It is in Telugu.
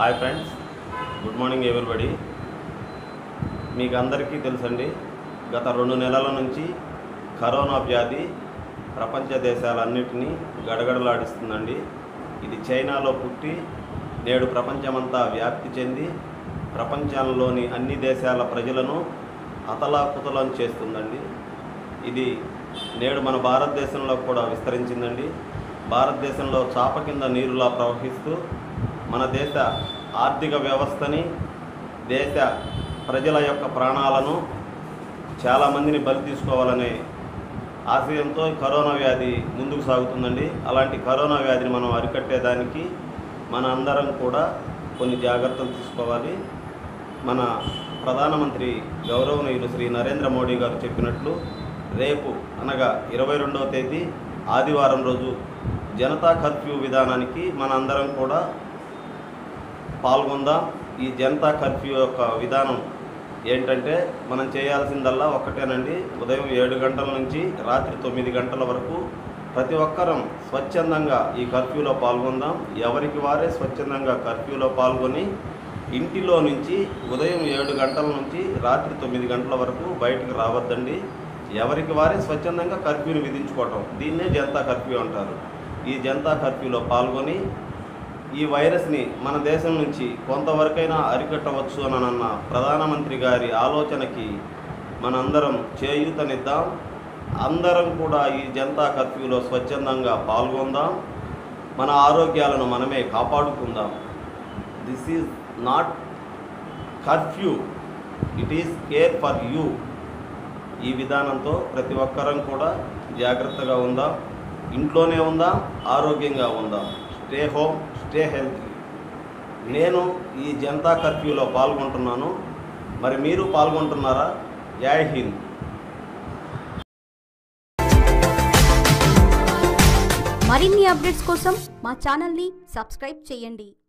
hi friends good morning everybody మీకు అందరికీ తెలుసండి గత రెండు నెలల నుంచి కరోనా వ్యాధి ప్రపంచ దేశాలన్నిటినీ గడగడలాడిస్తుందండి ఇది చైనాలో పుట్టి నేడు ప్రపంచమంతా వ్యాప్తి చెంది ప్రపంచంలోని అన్ని దేశాల ప్రజలను అతలాకుతలం చేస్తుందండి ఇది నేడు మన భారతదేశంలో కూడా విస్తరించిందండి భారతదేశంలో చాప కింద నీరులా ప్రవహిస్తూ మన దేశ ఆర్థిక వ్యవస్థని దేశ ప్రజల యొక్క ప్రాణాలను చాలామందిని బలి తీసుకోవాలనే ఆశయంతో కరోనా వ్యాధి ముందుకు సాగుతుందండి అలాంటి కరోనా వ్యాధిని మనం అరికట్టేదానికి మన అందరం కూడా కొన్ని జాగ్రత్తలు తీసుకోవాలి మన ప్రధానమంత్రి గౌరవనీయులు శ్రీ నరేంద్ర మోడీ గారు చెప్పినట్లు రేపు అనగా ఇరవై రెండవ తేదీ ఆదివారం రోజు జనతా కర్ఫ్యూ విధానానికి మన అందరం కూడా పాల్గొందాం ఈ జనతా కర్ఫ్యూ యొక్క విధానం ఏంటంటే మనం చేయాల్సిందల్లా ఒక్కటేనండి ఉదయం ఏడు గంటల నుంచి రాత్రి తొమ్మిది గంటల వరకు ప్రతి ఒక్కరం స్వచ్ఛందంగా ఈ కర్ఫ్యూలో పాల్గొందాం ఎవరికి వారే స్వచ్ఛందంగా కర్ఫ్యూలో పాల్గొని ఇంటిలో నుంచి ఉదయం ఏడు గంటల నుంచి రాత్రి తొమ్మిది గంటల వరకు బయటకు రావద్దండి ఎవరికి వారే స్వచ్ఛందంగా కర్ఫ్యూని విధించుకోవటం దీన్నే జనతా కర్ఫ్యూ అంటారు ఈ జనతా కర్ఫ్యూలో పాల్గొని ఈ వైరస్ని మన దేశం నుంచి కొంతవరకైనా అరికట్టవచ్చు అని అన్న ప్రధానమంత్రి గారి ఆలోచనకి మనందరం చేయూతనిద్దాం అందరం కూడా ఈ జనతా కర్ఫ్యూలో స్వచ్ఛందంగా పాల్గొందాం మన ఆరోగ్యాలను మనమే కాపాడుకుందాం this is not curfew it is care for you ఈ విధానంతో ప్రతి ఒక్కరం కూడా జాగ్రత్తగా ఉందాం ఇంట్లోనే ఉందాం ఆరోగ్యంగా ఉందాం స్టే హోమ్ స్టే హెల్తీ నేను ఈ జనతా కర్ఫ్యూలో పాల్గొంటున్నాను మరి మీరు పాల్గొంటున్నారా జై హింద్ మరిన్ని అప్డేట్స్ కోసం మా ఛానల్ని సబ్స్క్రైబ్ చేయండి